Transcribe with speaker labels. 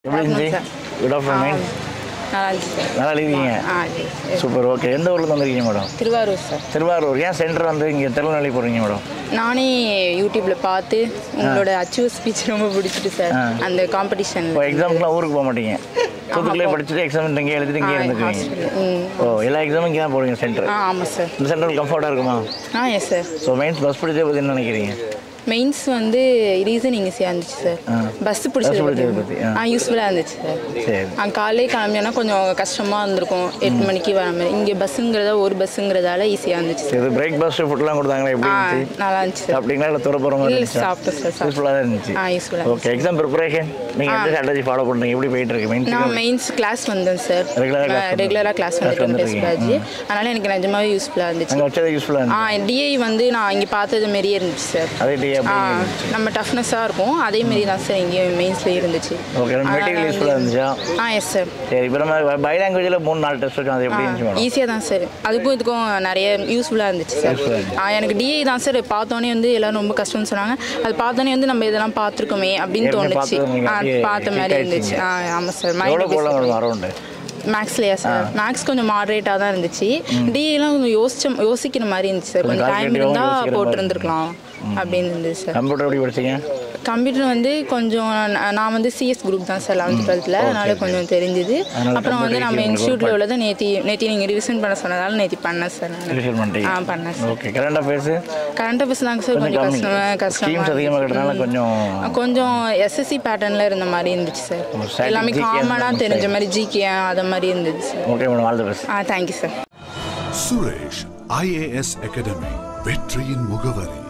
Speaker 1: எப்படி இருந்துச்சு good afternoon
Speaker 2: நல்லா இருந்துச்சு சார்
Speaker 1: நல்லா எழுதிங்க
Speaker 2: ஆ சரி.
Speaker 1: சூப்பர் ஓகே எந்த ஊர்லேருந்து வந்திருக்கீங்க மேடம்
Speaker 2: திருவாரூர் சார்
Speaker 1: திருவாரூர் ஏன் சென்டர் வந்து இங்கே திருநெல்வேலி போகிறீங்க மேடம்
Speaker 2: நானே யூடியூப்ல பார்த்து உங்களோட அச்சீவ் ஸ்பீச் ரொம்ப பிடிச்சிட்டு சார்
Speaker 1: ஆ.
Speaker 2: அந்த காம்படிஷன்
Speaker 1: இப்போ எக்ஸாம்க்குலாம் ஊருக்கு போக மாட்டீங்க தூத்துக்குள்ளே படிச்சுட்டு எக்ஸாம் இங்கே எழுதிட்டு இங்கே இருந்துக்குவீங்க
Speaker 2: ம்
Speaker 1: ஓ எல்லா எக்ஸாமும் இங்கே தான் போகிறீங்க சென்டர்
Speaker 2: ஆ ஆமாம் சார்
Speaker 1: இந்த சென்டர் கம்ஃபர்ட்டாக இருக்குமா
Speaker 2: ஆ எஸ் சார்
Speaker 1: ஸோ மெயின்ஸ் பஸ் பிடிச்சே பற்றி என்ன நினைக்கிறீங்க
Speaker 2: மெயின்ஸ் வந்து ரீசன் ஈஸியாக இருந்துச்சு சார்
Speaker 1: ஆ.
Speaker 2: பஸ் பிடிச்சது
Speaker 1: பிடிச்சது பத்தி, ஆ.
Speaker 2: ஆ யூஸ்ஃபுல்லாக இருந்துச்சு சார்
Speaker 1: சரி
Speaker 2: அங்கே காலையிலே கிளம்பியோன்னா கொஞ்சம் கஷ்டமாக இருந்திருக்கும் எட்டு மணிக்கு வர மாதிரி இங்கே பஸ்ஸுங்கிறத ஒரு பஸ்ஸுங்கிறதால ஈஸியாக இருந்துச்சு சார்
Speaker 1: இது பிரேக்ஃபாஸ்ட் ஃபுட்லாம் கொடுத்தாங்களா எப்படி
Speaker 2: ஆ
Speaker 1: இருந்துச்சு
Speaker 2: நல்லா இருந்துச்சு சார்
Speaker 1: சாப்பிட்டீங்களா இல்லை துற போகிற மாதிரி
Speaker 2: இல்லை
Speaker 1: இருந்துச்சா
Speaker 2: சாப்பிட்டேன் சார் சாப்பிட்டேன்
Speaker 1: யூஸ்ஃபுல்லாக தான் இருந்துச்சு
Speaker 2: ஆ யூஸ்ஃபுல்லாக
Speaker 1: ஓகே எக்ஸாம் ப்ரிப்பரேஷன் நீங்கள் எந்த ஸ்ட்ராட்டஜி ஃபாலோ பண்ணுறீங்க எப்படி போயிட்டு இருக்கு மெயின்ஸ்
Speaker 2: நான் மெயின்ஸ் கிளாஸ் வந்தேன் சார்
Speaker 1: Regular ஆ class வந்து-
Speaker 2: ரெகுலராக கிளாஸ்
Speaker 1: class
Speaker 2: வந்துட்டு டெஸ்ட்
Speaker 1: வந்துருக்கீங்க.
Speaker 2: பேட்ச் அதனால எனக்கு நிஜமாவே யூஸ்ஃபுல்லாக இருந்துச்சு
Speaker 1: அங்கே வச்சது யூஸ்ஃபுல்லாக
Speaker 2: ஆ
Speaker 1: இருந்துச்சு
Speaker 2: டிஐ வந்து நான் இங்கே பார்த்தது மாரியே இருந்துச்சு சார்
Speaker 1: அதே டே
Speaker 2: ஆ
Speaker 1: அப்படி
Speaker 2: நம்ம டஃப்னஸாக இருக்கும் அதே மாரி தான் சார் இங்கேயும் மெயின்ஸ்லேயே இருந்துச்சு
Speaker 1: ஓகே மெட்டீரியல் யூஸ்ஃபுல்லாக இருந்துச்சா
Speaker 2: ஆ எஸ் சார்
Speaker 1: சரி இப்போ நம்ம பை லாங்குவேஜில் மூணு நாலு டெஸ்ட் வச்சோம் அது எப்படி இருந்துச்சு மேடம்
Speaker 2: ஈஸியாக தான் சார் அதுக்கும் இதுக்கும் நிறைய யூஸ்ஃபுல்லாக இருந்துச்சு சார்
Speaker 1: Useful ஆ இருந்துச்சு.
Speaker 2: ஆ எனக்கு டிஐ தான் சார் பார்த்தோன்னே வந்து எல்லாரும் ரொம்ப கஷ்டம்னு சொன்னாங்க அது பார்த்தோன்னே வந்து நம்ம இதெல்லாம் பார்த்துருக்கோமே அப்படின்னு
Speaker 1: ஏற்கனவே
Speaker 2: தோணுச்சு
Speaker 1: பார்த்தது நீங்க
Speaker 2: ஆ
Speaker 1: அப்படியே
Speaker 2: பார்த்த மாதிரி
Speaker 1: click
Speaker 2: இருந்துச்சு ஆ ஆமாம் சார்
Speaker 1: எவ்வளோ
Speaker 2: மைண்ட்
Speaker 1: போடலாம் மேடம் அரௌண்டு
Speaker 2: மேக்ஸ்லையா சார் மேக்ஸ் கொஞ்சம் மாடரேட்டாக தான் இருந்துச்சு டிஎல்லாம் கொஞ்சம் யோசிச்ச யோசிக்கிற மாதிரி இருந்துச்சு சார்
Speaker 1: கொஞ்சம்
Speaker 2: கொஞ்சம் டைம்
Speaker 1: calculative-ஆ
Speaker 2: இருந்தால்
Speaker 1: யோசிக்கிற மாதிரி
Speaker 2: போட்டிருந்துருக்கலாம் அப்படின்னு இருந்துச்சு சார்
Speaker 1: கம்ப்யூட்டர் எப்படி படிச்சீங்க
Speaker 2: கம்ப்யூட்டர் வந்து கொஞ்சம் நான் நான் வந்து சிஎஸ் குரூப் தான் சார் லெவன்த் டுவெல்த்தில் அதனால கொஞ்சம் தெரிஞ்சுது
Speaker 1: அதனால
Speaker 2: அப்புறம் வந்து
Speaker 1: computer
Speaker 2: நம்ம
Speaker 1: உங்களுக்கு
Speaker 2: இன்ஸ்டியூட்டில் உள்ளதை நேத்தி நேத்தி நீங்கள் ரிவிஷன் பண்ண சொன்னதால நேத்தி பண்ணேன் சார் நான்
Speaker 1: ரிவிஷன் பண்ணிட்டீங்க
Speaker 2: ஆ பண்ணேன் sir
Speaker 1: okay current affairs
Speaker 2: current affairs தாங்க சார்
Speaker 1: கொஞ்சம்
Speaker 2: கொஞ்சம்
Speaker 1: கம்மி
Speaker 2: கஷ்டமாக
Speaker 1: ஸ்கீம்ஸ் அதிகமாக
Speaker 2: கஷ்டமாக
Speaker 1: கிட்டனால கொஞ்சம்
Speaker 2: கொஞ்சம் எஸ்எஸ்சி பேட்டர்னில் இருந்த மாதிரி இருந்துச்சு சார்
Speaker 1: static
Speaker 2: எல்லாமே
Speaker 1: GK அந்த
Speaker 2: காமனாக
Speaker 1: மாதிரி
Speaker 2: தெரிஞ்ச மாதிரி ஜிகே அதை மாதிரி இருந்துச்சு sir
Speaker 1: okay madam all the best
Speaker 2: ஆ thank you sir
Speaker 3: Suresh IAS academy வெற்றியின் முகவரி